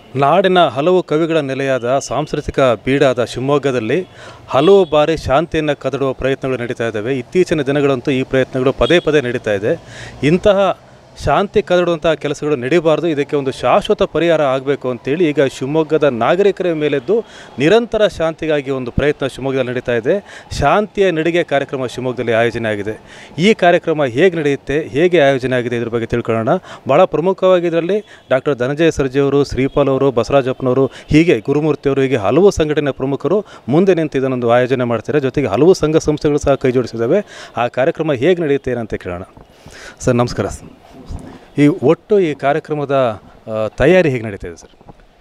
ನಾಡಿನ ಹಲವು ಕವಿಗಳ ನೆಲೆಯಾದ ಸಾಂಸ್ಕೃತಿಕ ಬೀಡಾದ ಶಿವಮೊಗ್ಗದಲ್ಲಿ ಹಲವು ಬಾರಿ ಶಾಂತಿಯನ್ನು ಕದಡುವ ಪ್ರಯತ್ನಗಳು ನಡೀತಾ ಇದ್ದಾವೆ ಇತ್ತೀಚಿನ ದಿನಗಳಂತೂ ಈ ಪ್ರಯತ್ನಗಳು ಪದೇ ಪದೇ ನಡೀತಾ ಇದೆ ಇಂತಹ ಶಾಂತಿ ಕದಡುವಂತಹ ಕೆಲಸಗಳು ನಡೀಬಾರ್ದು ಇದಕ್ಕೆ ಒಂದು ಶಾಶ್ವತ ಪರಿಹಾರ ಆಗಬೇಕು ಅಂತೇಳಿ ಈಗ ಶಿವಮೊಗ್ಗದ ನಾಗರಿಕರ ಮೇಲೆದ್ದು ನಿರಂತರ ಶಾಂತಿಗಾಗಿ ಒಂದು ಪ್ರಯತ್ನ ಶಿವಮೊಗ್ಗದಲ್ಲಿ ನಡೀತಾ ಇದೆ ಶಾಂತಿಯ ನಡಿಗೆ ಕಾರ್ಯಕ್ರಮ ಶಿವಮೊಗ್ಗದಲ್ಲಿ ಆಯೋಜನೆ ಆಗಿದೆ ಈ ಕಾರ್ಯಕ್ರಮ ಹೇಗೆ ನಡೆಯುತ್ತೆ ಹೇಗೆ ಆಯೋಜನೆ ಆಗಿದೆ ಇದ್ರ ಬಗ್ಗೆ ತಿಳ್ಕೊಳ್ಳೋಣ ಭಾಳ ಪ್ರಮುಖವಾಗಿ ಇದರಲ್ಲಿ ಡಾಕ್ಟರ್ ಧನಂಜಯ ಸರ್ಜಿಯವರು ಶ್ರೀಪಾಲ್ ಅವರು ಬಸವರಾಜಪ್ಪನವರು ಹೀಗೆ ಗುರುಮೂರ್ತಿಯವರು ಹೀಗೆ ಹಲವು ಸಂಘಟನೆ ಪ್ರಮುಖರು ಮುಂದೆ ನಿಂತು ಇದನ್ನೊಂದು ಆಯೋಜನೆ ಮಾಡ್ತಾರೆ ಜೊತೆಗೆ ಹಲವು ಸಂಘ ಸಂಸ್ಥೆಗಳು ಸಹ ಕೈ ಜೋಡಿಸಿದ್ದಾವೆ ಆ ಕಾರ್ಯಕ್ರಮ ಹೇಗೆ ನಡೆಯುತ್ತೆ ಏನಂತ ಕೇಳೋಣ ಸರ್ ನಮಸ್ಕಾರ ಈ ಒಟ್ಟು ಈ ಕಾರ್ಯಕ್ರಮದ ಆ, ತಯಾರಿ ಹೇಗೆ ನಡೀತಾ ಇದೆ ಸರ್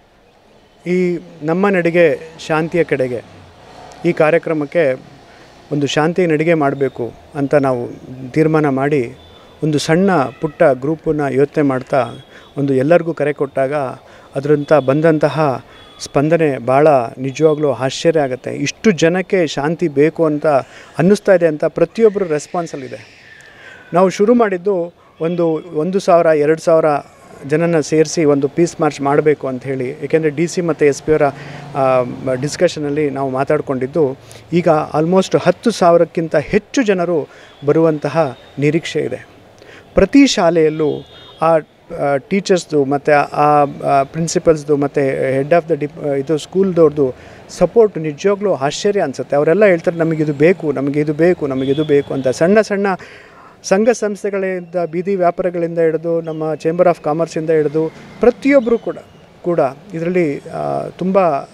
ಈ ನಮ್ಮ ನಡಿಗೆ ಶಾಂತಿಯ ಕಡೆಗೆ ಈ ಕಾರ್ಯಕ್ರಮಕ್ಕೆ ಒಂದು ಶಾಂತಿ ನಡಿಗೆ ಮಾಡಬೇಕು ಅಂತ ನಾವು ತೀರ್ಮಾನ ಮಾಡಿ ಒಂದು ಸಣ್ಣ ಪುಟ್ಟ ಗ್ರೂಪನ್ನು ಯೋಚನೆ ಮಾಡ್ತಾ ಒಂದು ಎಲ್ಲರಿಗೂ ಕರೆ ಕೊಟ್ಟಾಗ ಅದರಂಥ ಬಂದಂತಹ ಸ್ಪಂದನೆ ಭಾಳ ನಿಜವಾಗ್ಲೂ ಆಶ್ಚರ್ಯ ಆಗುತ್ತೆ ಇಷ್ಟು ಜನಕ್ಕೆ ಶಾಂತಿ ಬೇಕು ಅಂತ ಅನ್ನಿಸ್ತಾ ಇದೆ ಅಂತ ಪ್ರತಿಯೊಬ್ಬರು ರೆಸ್ಪಾನ್ಸಲ್ಲಿದೆ ನಾವು ಶುರು ಮಾಡಿದ್ದು ಒಂದು ಒಂದು ಸಾವಿರ ಎರಡು ಸಾವಿರ ಜನನ ಸೇರಿಸಿ ಒಂದು ಪೀಸ್ ಮಾರ್ಚ್ ಮಾಡಬೇಕು ಅಂತ ಹೇಳಿ ಏಕೆಂದರೆ ಡಿ ಸಿ ಮತ್ತು ಎಸ್ ಪಿ ಅವರ ಡಿಸ್ಕಷನಲ್ಲಿ ನಾವು ಮಾತಾಡಿಕೊಂಡಿದ್ದು ಈಗ ಆಲ್ಮೋಸ್ಟ್ ಹತ್ತು ಸಾವಿರಕ್ಕಿಂತ ಹೆಚ್ಚು ಜನರು ಬರುವಂತಹ ನಿರೀಕ್ಷೆ ಇದೆ ಪ್ರತಿ ಶಾಲೆಯಲ್ಲೂ ಆ ಟೀಚರ್ಸ್ದು ಮತ್ತು ಆ ಪ್ರಿನ್ಸಿಪಲ್ಸ್ದು ಮತ್ತು ಹೆಡ್ ಆಫ್ ದ ಡಿಪ್ ಇದು ಸ್ಕೂಲ್ದವ್ರದ್ದು ಸಪೋರ್ಟ್ ನಿಜವಾಗ್ಲೂ ಆಶ್ಚರ್ಯ ಅನಿಸುತ್ತೆ ಅವರೆಲ್ಲ ಹೇಳ್ತಾರೆ ನಮಗಿದು ಬೇಕು ನಮಗೆ ಇದು ಬೇಕು ನಮಗಿದು ಬೇಕು ಅಂತ ಸಣ್ಣ ಸಣ್ಣ ಸಂಘ ಸಂಸ್ಥೆಗಳಿಂದ ಬೀದಿ ವ್ಯಾಪಾರಗಳಿಂದ ಹಿಡಿದು ನಮ್ಮ ಚೇಂಬರ್ ಆಫ್ ಕಾಮರ್ಸಿಂದ ಹಿಡಿದು ಪ್ರತಿಯೊಬ್ಬರು ಕೂಡ ಕೂಡ ಇದರಲ್ಲಿ ತುಂಬ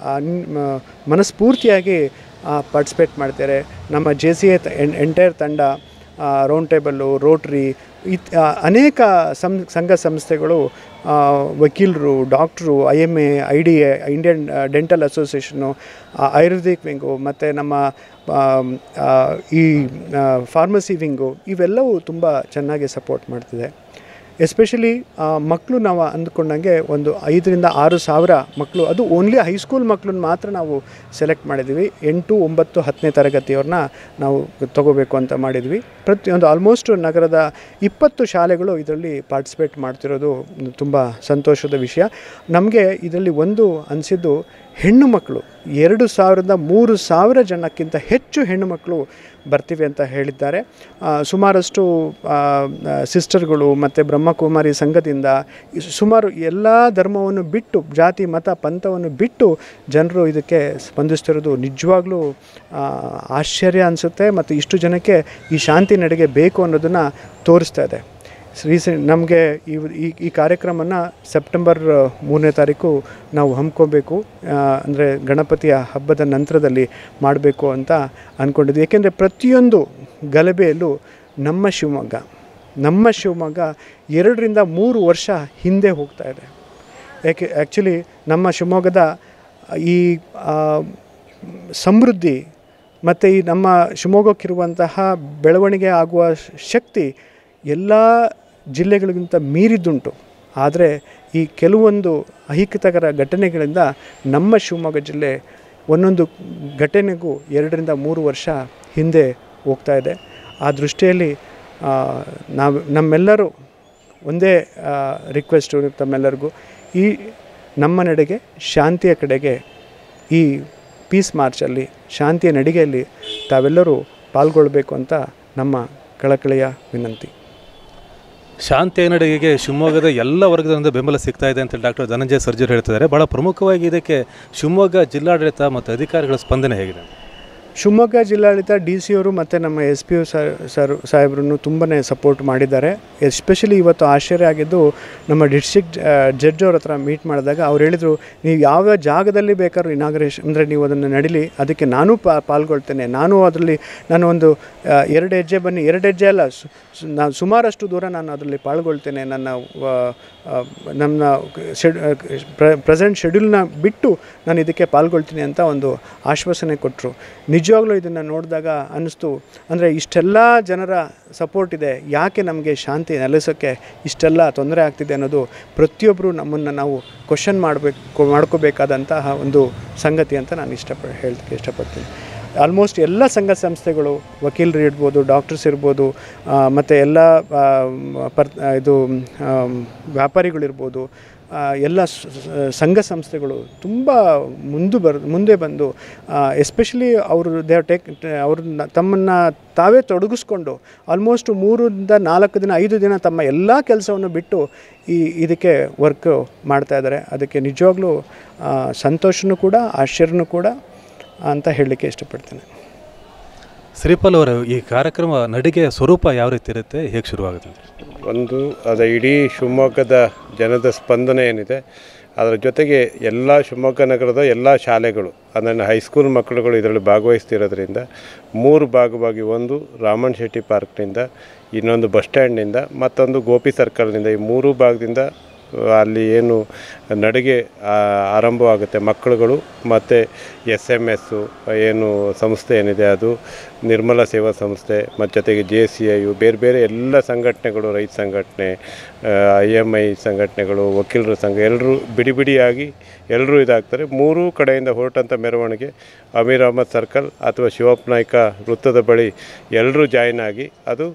ಮನಸ್ಫೂರ್ತಿಯಾಗಿ ಪಾರ್ಟಿಸಿಪೇಟ್ ಮಾಡ್ತಾರೆ ನಮ್ಮ ಜೆ ಸಿ ಎ ಎಂಟೈರ್ ತಂಡ ರೌಂಡ್ ಟೇಬಲ್ಲು ರೋಟ್ರಿ ಇತ್ ಆ, ಅನೇಕ ಸಂ ಸಂಘ ಸಂಸ್ಥೆಗಳು ಆ, ವಕೀಲರು ಡಾಕ್ಟ್ರು I M A I D A Indian dental ಅಸೋಸಿಯೇಷನ್ನು ಆಯುರ್ವೇದಿಕ್ ವಿಂಗು ಮತ್ತು ನಮ್ಮ ಆಮ್, ಆ, ಈ ಫಾರ್ಮಸಿ ವಿಂಗು ಇವೆಲ್ಲವೂ ತುಂಬ ಚೆನ್ನಾಗಿ ಸಪೋರ್ಟ್ ಮಾಡ್ತಿದೆ ಎಸ್ಪೆಷಲಿ ಮಕ್ಕಳು ನಾವು ಅಂದ್ಕೊಂಡಂಗೆ ಒಂದು ಐದರಿಂದ ಆರು ಸಾವಿರ ಮಕ್ಕಳು ಅದು ಓನ್ಲಿ ಹೈಸ್ಕೂಲ್ ಮಕ್ಕಳನ್ನ ಮಾತ್ರ ನಾವು ಸೆಲೆಕ್ಟ್ ಮಾಡಿದ್ವಿ ಎಂಟು ಒಂಬತ್ತು ಹತ್ತನೇ ತರಗತಿಯವ್ರನ್ನ ನಾವು ತಗೋಬೇಕು ಅಂತ ಮಾಡಿದ್ವಿ ಪ್ರತಿಯೊಂದು ಆಲ್ಮೋಸ್ಟ್ ನಗರದ ಇಪ್ಪತ್ತು ಶಾಲೆಗಳು ಇದರಲ್ಲಿ ಪಾರ್ಟಿಸಿಪೇಟ್ ಮಾಡ್ತಿರೋದು ತುಂಬ ಸಂತೋಷದ ವಿಷಯ ನಮಗೆ ಇದರಲ್ಲಿ ಒಂದು ಅನಿಸಿದ್ದು ಹೆಣ್ಣು ಮಕ್ಕಳು ಎರಡು ಸಾವಿರದ ಮೂರು ಸಾವಿರ ಜನಕ್ಕಿಂತ ಹೆಚ್ಚು ಹೆಣ್ಣು ಮಕ್ಕಳು ಬರ್ತೀವಿ ಅಂತ ಹೇಳಿದ್ದಾರೆ ಆ, ಸುಮಾರಷ್ಟು ಸಿಸ್ಟರ್ಗಳು ಮತ್ತು ಬ್ರಹ್ಮಕುಮಾರಿ ಸಂಘದಿಂದ ಈ ಸುಮಾರು ಎಲ್ಲ ಧರ್ಮವನ್ನು ಬಿಟ್ಟು ಜಾತಿ ಮತ ಪಂಥವನ್ನು ಬಿಟ್ಟು ಜನರು ಇದಕ್ಕೆ ಸ್ಪಂದಿಸ್ತಿರೋದು ನಿಜವಾಗ್ಲೂ ಆ, ಆಶ್ಚರ್ಯ ಅನಿಸುತ್ತೆ ಮತ್ತು ಇಷ್ಟು ಜನಕ್ಕೆ ಈ ಶಾಂತಿ ನಡೆಗೆ ಬೇಕು ಅನ್ನೋದನ್ನು ತೋರಿಸ್ತಾ ಇದೆ ರೀಸೆಂಟ್ ನಮಗೆ ಈ ಈ ಈ ಕಾರ್ಯಕ್ರಮನ ಸೆಪ್ಟೆಂಬರ್ ಮೂರನೇ ತಾರೀಕು ನಾವು ಹಮ್ಮಿಕೋಬೇಕು ಅಂದರೆ ಗಣಪತಿಯ ಹಬ್ಬದ ನಂತರದಲ್ಲಿ ಮಾಡಬೇಕು ಅಂತ ಅಂದ್ಕೊಂಡಿದ್ವಿ ಏಕೆಂದರೆ ಪ್ರತಿಯೊಂದು ಗಲಭೆಯಲ್ಲೂ ನಮ್ಮ ಶಿವಮೊಗ್ಗ ನಮ್ಮ ಶಿವಮೊಗ್ಗ ಎರಡರಿಂದ ಮೂರು ವರ್ಷ ಹಿಂದೆ ಹೋಗ್ತಾ ಇದೆ ಯಾಕೆ ಆ್ಯಕ್ಚುಲಿ ನಮ್ಮ ಶಿವಮೊಗ್ಗದ ಈ ಆ, ಸಮೃದ್ಧಿ ಮತ್ತು ಈ ನಮ್ಮ ಶಿವಮೊಗ್ಗಕ್ಕಿರುವಂತಹ ಬೆಳವಣಿಗೆ ಆಗುವ ಶಕ್ತಿ ಎಲ್ಲ ಜಿಲ್ಲೆಗಳಿಗಿಂತ ಮೀರಿದ್ದುಂಟು ಆದರೆ ಈ ಕೆಲವೊಂದು ಅಹಿತಕರ ಘಟನೆಗಳಿಂದ ನಮ್ಮ ಶಿವಮೊಗ್ಗ ಜಿಲ್ಲೆ ಒಂದೊಂದು ಘಟನೆಗೂ ಎರಡರಿಂದ ಮೂರು ವರ್ಷ ಹಿಂದೆ ಹೋಗ್ತಾ ಇದೆ ಆ ದೃಷ್ಟಿಯಲ್ಲಿ ಆ, ನಾವು ನಮ್ಮೆಲ್ಲರೂ ಒಂದೇ ರಿಕ್ವೆಸ್ಟು ತಮ್ಮೆಲ್ಲರಿಗೂ ಈ ನಮ್ಮ ನಡೆಗೆ ಶಾಂತಿಯ ಕಡೆಗೆ ಈ ಪೀಸ್ ಮಾರ್ಚಲ್ಲಿ ಶಾಂತಿಯ ನಡಿಗೆಯಲ್ಲಿ ತಾವೆಲ್ಲರೂ ಪಾಲ್ಗೊಳ್ಬೇಕು ಅಂತ ನಮ್ಮ ಕಳಕಳಿಯ ವಿನಂತಿ ಶಾಂತಿಯ ನಡಿಗೆಗೆ ಶಿವಮೊಗ್ಗದ ಎಲ್ಲ ವರ್ಗದಿಂದ ಬೆಂಬಲ ಸಿಗ್ತಾ ಇದೆ ಅಂತ ಡಾಕ್ಟರ್ ಧನಂಜಯ ಸರ್ಜರಿ ಹೇಳ್ತಿದ್ದಾರೆ ಭಾಳ ಪ್ರಮುಖವಾಗಿ ಇದಕ್ಕೆ ಶಿವಮೊಗ್ಗ ಜಿಲ್ಲಾಡಳಿತ ಮತ್ತು ಅಧಿಕಾರಿಗಳ ಸ್ಪಂದನೆ ಹೇಗಿದೆ ಶಿವಮೊಗ್ಗ ಜಿಲ್ಲಾಡಳಿತ ಡಿ ಸಿ ಅವರು ಮತ್ತು ನಮ್ಮ ಎಸ್ ಪಿ ಯು ಸರ್ ಸಾಹೇಬ್ರನ್ನು ತುಂಬಾ ಸಪೋರ್ಟ್ ಮಾಡಿದ್ದಾರೆ ಎಸ್ಪೆಷಲಿ ಇವತ್ತು ಆಶ್ಚರ್ಯ ಆಗಿದ್ದು ನಮ್ಮ ಡಿಸ್ಟ್ರಿಕ್ಟ್ ಜಡ್ಜ್ ಅವ್ರ ಹತ್ರ ಮೀಟ್ ಮಾಡಿದಾಗ ಅವ್ರು ಹೇಳಿದರು ನೀವು ಯಾವ ಜಾಗದಲ್ಲಿ ಬೇಕಾದ್ರೂ ಇನಾಗ್ರೇಷನ್ ಅಂದರೆ ನೀವು ಅದನ್ನು ನಡೀಲಿ ಅದಕ್ಕೆ ನಾನು ಪಾ ಪಾಲ್ಗೊಳ್ತೇನೆ ನಾನು ಅದರಲ್ಲಿ ನಾನು ಒಂದು ಆ, ಎರಡು ಹೆಜ್ಜೆ ಬನ್ನಿ ಎರಡು ಹೆಜ್ಜೆ ಅಲ್ಲ ಸು- ಸು- ನಾನು ಸುಮಾರಷ್ಟು ದೂರ ನಾನು ಅದರಲ್ಲಿ ಪಾಲ್ಗೊಳ್ತೇನೆ ನನ್ನ ಆ, ಆ, ನನ್ನ ಶೆಡ್ ಪ್ರೆಸೆಂಟ್ ಶೆಡ್ಯೂಲ್ನ ಬಿಟ್ಟು ನಾನು ಇದಕ್ಕೆ ಪಾಲ್ಗೊಳ್ತೀನಿ ಅಂತ ಒಂದು ಆಶ್ವಾಸನೆ ಕೊಟ್ಟರು ನಿಜವಾಗ್ಲೂ ಇದನ್ನು ನೋಡಿದಾಗ ಅನ್ನಿಸ್ತು ಅಂದರೆ ಇಷ್ಟೆಲ್ಲ ಜನರ ಸಪೋರ್ಟ್ ಇದೆ ಯಾಕೆ ನಮಗೆ ಶಾಂತಿ ನೆಲೆಸೋಕ್ಕೆ ಇಷ್ಟೆಲ್ಲ ತೊಂದರೆ ಆಗ್ತಿದೆ ಅನ್ನೋದು ಪ್ರತಿಯೊಬ್ಬರು ನಮ್ಮನ್ನು ನಾವು ಕ್ವಶನ್ ಮಾಡಬೇಕು ಮಾಡ್ಕೋಬೇಕಾದಂತಹ ಒಂದು ಸಂಗತಿ ಅಂತ ನಾನು ಇಷ್ಟಪಡ ಹೇಳೋಕ್ಕೆ ಇಷ್ಟಪಡ್ತೀನಿ ಆಲ್ಮೋಸ್ಟ್ ಎಲ್ಲ ಸಂಘ ಸಂಸ್ಥೆಗಳು ವಕೀಲರು ಇರ್ಬೋದು ಡಾಕ್ಟರ್ಸ್ ಇರ್ಬೋದು ಮತ್ತು ಎಲ್ಲ ಆ, ಪರ್ ಇದು ಆಮ್, ವ್ಯಾಪಾರಿಗಳಿರ್ಬೋದು ಆ, ಎಲ್ಲ ಸ- ಸ- ಸಂಘ ಸಂಸ್ಥೆಗಳು ತುಂಬ ಮುಂದೆ ಬರ್ ಮುಂದೆ ಬಂದು ಎಸ್ಪೆಷಲಿ ಅವರು ದೇ ಟೇಕ್ ಅವ್ರನ್ನ ತಮ್ಮನ್ನು ತಾವೇ ತೊಡಗಿಸ್ಕೊಂಡು ಆಲ್ಮೋಸ್ಟ್ ಮೂರರಿಂದ ನಾಲ್ಕು ದಿನ ಐದು ದಿನ ತಮ್ಮ ಎಲ್ಲ ಕೆಲಸವನ್ನು ಬಿಟ್ಟು ಈ ಇದಕ್ಕೆ ವರ್ಕ್ ಮಾಡ್ತಾ ಇದ್ದಾರೆ ಅದಕ್ಕೆ ನಿಜವಾಗ್ಲೂ ಆ, ಸಂತೋಷನೂ ಕೂಡ ಆಶ್ಚರ್ಯನೂ ಕೂಡ ಅಂತ ಹೇಳಲಿಕ್ಕೆ ಇಷ್ಟಪಡ್ತೇನೆ ಶ್ರೀಪಾಲ್ ಅವರು ಈ ಕಾರ್ಯಕ್ರಮ ನಡಿಗೆಯ ಸ್ವರೂಪ ಯಾವ ರೀತಿ ಇರುತ್ತೆ ಹೇಗೆ ಶುರುವಾಗುತ್ತೆ ಒಂದು ಅದ ಇಡೀ ಶಿವಮೊಗ್ಗದ ಜನದ ಸ್ಪಂದನೆ ಏನಿದೆ ಅದರ ಜೊತೆಗೆ ಎಲ್ಲ ಶಿವಮೊಗ್ಗ ನಗರದ ಎಲ್ಲ ಶಾಲೆಗಳು ಅದನ್ನು ಹೈಸ್ಕೂಲ್ ಮಕ್ಕಳುಗಳು ಇದರಲ್ಲಿ ಭಾಗವಹಿಸ್ತಿರೋದ್ರಿಂದ ಮೂರು ಭಾಗವಾಗಿ ಒಂದು ರಾಮನ್ ಶೆಟ್ಟಿ ಪಾರ್ಕ್ನಿಂದ ಇನ್ನೊಂದು ಬಸ್ ಸ್ಟ್ಯಾಂಡ್ನಿಂದ ಮತ್ತೊಂದು ಗೋಪಿ ಸರ್ಕಲ್ನಿಂದ ಈ ಮೂರು ಭಾಗದಿಂದ ಅಲ್ಲಿ ಏನು ನಡಿಗೆ ಆ, ಆರಂಭವಾಗುತ್ತೆ ಮಕ್ಕಳುಗಳು ಮತ್ತು ಎಸ್ ಎಮ್ ಎಸ್ಸು ಏನು ಸಂಸ್ಥೆ ಏನಿದೆ ಅದು ನಿರ್ಮಲಾ ಸೇವಾ ಸಂಸ್ಥೆ ಮತ್ತು ಜೊತೆಗೆ ಜೆ ಸಿ ಐ ಯು ಬೇರೆ ಬೇರೆ ಎಲ್ಲ ಸಂಘಟನೆಗಳು ರೈತ ಸಂಘಟನೆ ಐ ಎಮ್ ಐ ಸಂಘಟನೆಗಳು ವಕೀಲರ ಸಂಘ ಎಲ್ಲರೂ ಬಿಡಿ ಬಿಡಿಯಾಗಿ ಎಲ್ಲರೂ ಇದಾಗ್ತಾರೆ ಮೂರೂ ಕಡೆಯಿಂದ ಹೊರಟಂಥ ಮೆರವಣಿಗೆ ಅಮೀರ್ ಅಹಮದ್ ಸರ್ಕಲ್ ಅಥವಾ ಶಿವಪ್ಪ ನಾಯ್ಕ ವೃತ್ತದ ಬಳಿ ಎಲ್ಲರೂ ಜಾಯಿನ್ ಆಗಿ ಅದು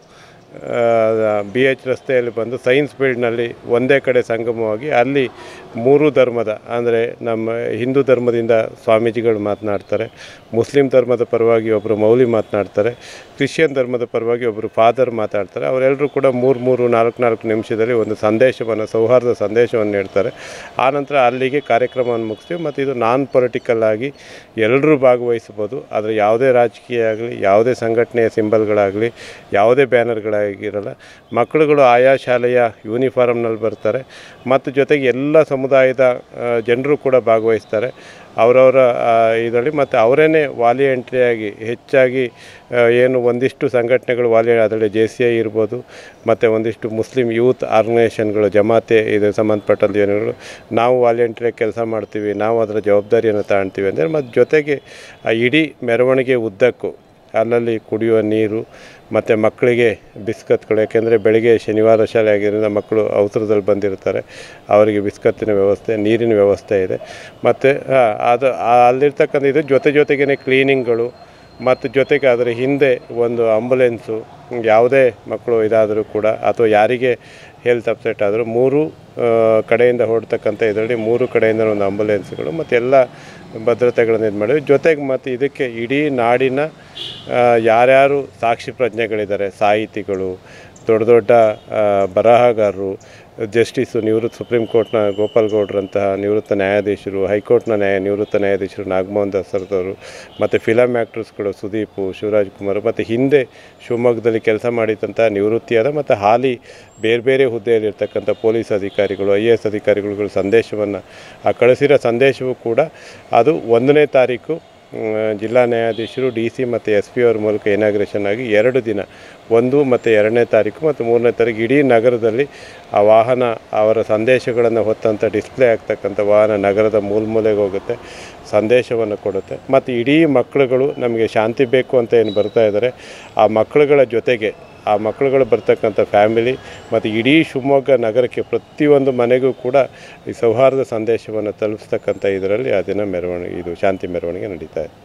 ಬಿ ಎಚ್ ರಸ್ತೆಯಲ್ಲಿ ಬಂದು ಸೈನ್ಸ್ ಫೀಲ್ಡ್ನಲ್ಲಿ ಒಂದೇ ಕಡೆ ಸಂಗಮವಾಗಿ ಅಲ್ಲಿ ಮೂರು ಧರ್ಮದ ಅಂದರೆ ನಮ್ಮ ಹಿಂದೂ ಧರ್ಮದಿಂದ ಸ್ವಾಮೀಜಿಗಳು ಮಾತನಾಡ್ತಾರೆ ಮುಸ್ಲಿಂ ಧರ್ಮದ ಪರವಾಗಿ ಒಬ್ಬರು ಮೌಲಿ ಮಾತನಾಡ್ತಾರೆ ಕ್ರಿಶ್ಚಿಯನ್ ಧರ್ಮದ ಪರವಾಗಿ ಒಬ್ಬರು ಫಾದರ್ ಮಾತಾಡ್ತಾರೆ ಅವರೆಲ್ಲರೂ ಕೂಡ ಮೂರು ಮೂರು ನಾಲ್ಕು ನಾಲ್ಕು ನಿಮಿಷದಲ್ಲಿ ಒಂದು ಸಂದೇಶವನ್ನು ಸೌಹಾರ್ದ ಸಂದೇಶವನ್ನು ನೀಡ್ತಾರೆ ಆನಂತರ ಅಲ್ಲಿಗೆ ಕಾರ್ಯಕ್ರಮವನ್ನು ಮುಗಿಸ್ತೀವಿ ಮತ್ತು ಇದು ನಾನ್ ಪೊಲಿಟಿಕಲ್ ಆಗಿ ಎಲ್ಲರೂ ಭಾಗವಹಿಸ್ಬೋದು ಆದರೆ ಯಾವುದೇ ರಾಜಕೀಯ ಆಗಲಿ ಯಾವುದೇ ಸಂಘಟನೆಯ ಸಿಂಬಲ್ಗಳಾಗಲಿ ಯಾವುದೇ ಬ್ಯಾನರ್ಗಳಾಗಿರಲ್ಲ ಮಕ್ಕಳುಗಳು ಆಯಾ ಶಾಲೆಯ ಯೂನಿಫಾರ್ಮ್ನಲ್ಲಿ ಬರ್ತಾರೆ ಮತ್ತು ಜೊತೆಗೆ ಎಲ್ಲ ಸಮುದಾಯದ ಜನರು ಕೂಡ ಭಾಗವಹಿಸ್ತಾರೆ ಅವರವರ ಇದರಲ್ಲಿ ಮತ್ತು ಅವರೇನೆ ವಾಲಿಯಂಟ್ರಿಯಾಗಿ ಹೆಚ್ಚಾಗಿ ಆ, ಏನು ಒಂದಿಷ್ಟು ಸಂಘಟನೆಗಳು ವಾಲಿ ಅದರಲ್ಲಿ ಜೆ ಸಿ ಐ ಇರ್ಬೋದು ಮತ್ತು ಒಂದಿಷ್ಟು ಮುಸ್ಲಿಂ ಯೂತ್ ಆರ್ಗನೈಸೇಷನ್ಗಳು ಜಮಾತೆ ಇದು ಸಂಬಂಧಪಟ್ಟಂಥ ಜನಗಳು ನಾವು ವಾಲಿಯಂಟ್ರಿಯಾಗಿ ಕೆಲಸ ಮಾಡ್ತೀವಿ ನಾವು ಅದರ ಜವಾಬ್ದಾರಿಯನ್ನು ತಗೊಳ್ತೀವಿ ಅಂದರೆ ಮತ್ತು ಜೊತೆಗೆ ಆ ಇಡೀ ಮೆರವಣಿಗೆ ಉದ್ದಕ್ಕೂ ಅಲ್ಲಲ್ಲಿ ಕುಡಿಯುವ ನೀರು ಮತ್ತು ಮಕ್ಕಳಿಗೆ ಬಿಸ್ಕತ್ಗಳು ಯಾಕೆಂದರೆ ಬೆಳಿಗ್ಗೆ ಶನಿವಾರ ಶಾಲೆ ಆಗಿರೋದ್ರಿಂದ ಮಕ್ಕಳು ಅವಸರದಲ್ಲಿ ಬಂದಿರ್ತಾರೆ ಅವರಿಗೆ ಬಿಸ್ಕತ್ತಿನ ವ್ಯವಸ್ಥೆ ನೀರಿನ ವ್ಯವಸ್ಥೆ ಇದೆ ಮತ್ತು ಅದು ಆ- ಅಲ್ಲಿರ್ತಕ್ಕಂಥ ಇದು ಜೊತೆ ಜೊತೆಗೇ ಕ್ಲೀನಿಂಗ್ಗಳು ಮತ್ತು ಜೊತೆಗೆ ಅದರ ಹಿಂದೆ ಒಂದು ಆಂಬುಲೆನ್ಸು ಯಾವುದೇ ಮಕ್ಕಳು ಇದಾದರೂ ಕೂಡ ಅಥವಾ ಯಾರಿಗೆ ಹೆಲ್ತ್ ಅಪ್ಸೆಟ್ ಆದರೂ ಮೂರು ಆ, ಕಡೆಯಿಂದ ಹೊರಡ್ತಕ್ಕಂಥ ಇದರಲ್ಲಿ ಮೂರು ಕಡೆಯಿಂದ ಒಂದು ಆಂಬುಲೆನ್ಸ್ಗಳು ಮತ್ತು ಎಲ್ಲ ಭದ್ರತೆಗಳನ್ನು ಇದು ಮಾಡಿದ್ವಿ ಜೊತೆಗೆ ಮತ್ತು ಇದಕ್ಕೆ ಇಡೀ ನಾಡಿನ ಆ, ಯಾರ್ಯಾರು ಸಾಕ್ಷಿ ಪ್ರಜ್ಞೆಗಳಿದ್ದಾರೆ ಸಾಹಿತಿಗಳು ದೊಡ್ಡ ದೊಡ್ಡ ಆ, ಬರಹಗಾರರು ಜಸ್ಟಿಸು ನಿವೃತ್ತ ಸುಪ್ರೀಂ ಕೋರ್ಟ್ನ ಗೋಪಾಲ್ ಗೌಡ್ರಂತಹ ನಿವೃತ್ತ ನ್ಯಾಯಾಧೀಶರು ಹೈಕೋರ್ಟ್ನ ನ್ಯಾಯ ನಿವೃತ್ತ ನ್ಯಾಯಾಧೀಶರು ನಾಗಮೋಹನ್ ದಾಸರದವರು ಮತ್ತು ಫಿಲಮ್ ಆ್ಯಕ್ಟರ್ಸ್ಗಳು ಸುದೀಪು ಶಿವರಾಜ್ ಕುಮಾರ್ ಮತ್ತು ಹಿಂದೆ ಶಿವಮೊಗ್ಗದಲ್ಲಿ ಕೆಲಸ ಮಾಡಿದಂಥ ನಿವೃತ್ತಿಯಾದ ಮತ್ತು ಹಾಲಿ ಬೇರೆ ಬೇರೆ ಹುದ್ದೆಯಲ್ಲಿರ್ತಕ್ಕಂಥ ಪೊಲೀಸ್ ಅಧಿಕಾರಿಗಳು ಐ ಎ ಎಸ್ ಅಧಿಕಾರಿಗಳು ಸಂದೇಶವನ್ನು ಆ ಕಳಿಸಿರೋ ಸಂದೇಶವೂ ಕೂಡ ಅದು ಒಂದನೇ ತಾರೀಕು ಮ್, ಜಿಲ್ಲಾ ನ್ಯಾಯಾಧೀಶರು ಡಿ ಸಿ ಮತ್ತು ಎಸ್ ಪಿ ಅವ್ರ ಮೂಲಕ ಇನಾಗ್ರೇಷನ್ ಆಗಿ ಎರಡು ದಿನ ಒಂದು ಮತ್ತು ಎರಡನೇ ತಾರೀಕು ಮತ್ತು ಮೂರನೇ ತಾರೀಕು ಇಡೀ ನಗರದಲ್ಲಿ ಆ ವಾಹನ ಅವರ ಸಂದೇಶಗಳನ್ನು ಹೊತ್ತಂಥ ಡಿಸ್ಪ್ಲೇ ಆಗ್ತಕ್ಕಂಥ ವಾಹನ ನಗರದ ಮೂಲ ಮೂಲೆಗೆ ಹೋಗುತ್ತೆ ಸಂದೇಶವನ್ನು ಕೊಡುತ್ತೆ ಮತ್ತು ಇಡೀ ಮಕ್ಕಳುಗಳು ನಮಗೆ ಶಾಂತಿ ಬೇಕು ಅಂತ ಏನು ಬರ್ತಾ ಇದ್ದಾರೆ ಆ ಮಕ್ಕಳುಗಳ ಜೊತೆಗೆ ಆ ಮಕ್ಕಳುಗಳು ಬರ್ತಕ್ಕಂಥ ಫ್ಯಾಮಿಲಿ ಮತ್ತು ಇಡೀ ಶಿವಮೊಗ್ಗ ನಗರಕ್ಕೆ ಪ್ರತಿಯೊಂದು ಮನೆಗೂ ಕೂಡ ಈ ಸೌಹಾರ್ದ ಸಂದೇಶವನ್ನು ತಲುಪಿಸ್ತಕ್ಕಂಥ ಇದರಲ್ಲಿ ಆ ದಿನ ಮೆರವಣಿಗೆ ಇದು ಶಾಂತಿ ಮೆರವಣಿಗೆ ನಡೀತಾ ಇದೆ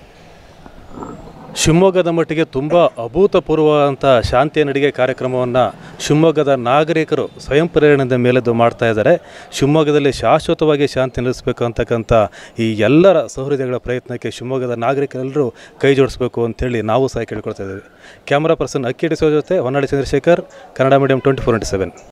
ಶಿವಮೊಗ್ಗದ ಮಟ್ಟಿಗೆ ತುಂಬ ಅಭೂತಪೂರ್ವವಾದಂಥ ಶಾಂತಿಯ ನಡಿಗೆ ಕಾರ್ಯಕ್ರಮವನ್ನು ಶಿವಮೊಗ್ಗದ ನಾಗರಿಕರು ಸ್ವಯಂ ಪ್ರೇರಣೆಯಿಂದ ಮೇಲೆದ್ದು ಮಾಡ್ತಾ ಇದ್ದಾರೆ ಶಿವಮೊಗ್ಗದಲ್ಲಿ ಶಾಶ್ವತವಾಗಿ ಶಾಂತಿ ನೆಲೆಸಬೇಕು ಅಂತಕ್ಕಂಥ ಈ ಎಲ್ಲರ ಸೌಹೃದಯಗಳ ಪ್ರಯತ್ನಕ್ಕೆ ಶಿವಮೊಗ್ಗದ ನಾಗರಿಕರೆಲ್ಲರೂ ಕೈ ಜೋಡಿಸಬೇಕು ಅಂತೇಳಿ ನಾವು ಸಹ ಕೇಳ್ಕೊಳ್ತಾ ಇದ್ದೀವಿ ಕ್ಯಾಮ್ರಾ ಪರ್ಸನ್ ಅಕ್ಕಿ ಡಿಸೋ ಜೊತೆ Honnali Chandrashekhar Kannada medium twenty four into seven